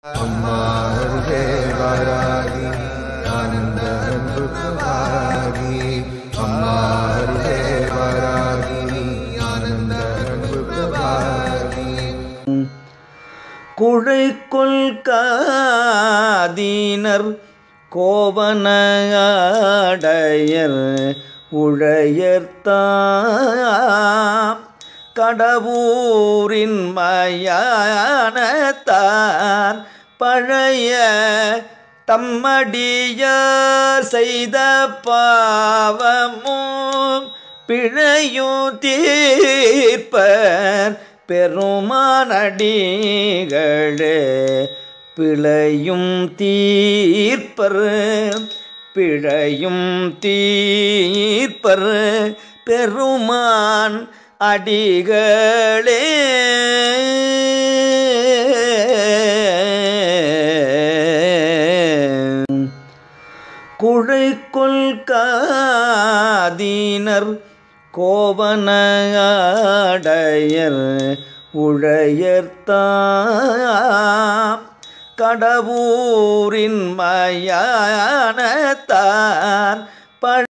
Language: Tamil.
அம்மா அருகே வாராகி ஆனந்த அன்பு புகாரி அம்மா அருகே வாராகி ஆனந்த அன்பு புகாரி குழை கொள்காதீனர் கோவனையடையர் உழையர்த்தாம் கடவுரின் மயானத்தான் பழைய தம்மடிய செய்த பாவமும் பிழையும் தீர்ப்பர் பெருமானடிகளே பிழையும் தீர்ப்பர் பிழையும் தீர்ப்பர் பெருமான் அடிகளே குழை கொள்காதீனர் கோவனையடையர் உழையர்த்தாம் கடவுரின் மயானத்தான்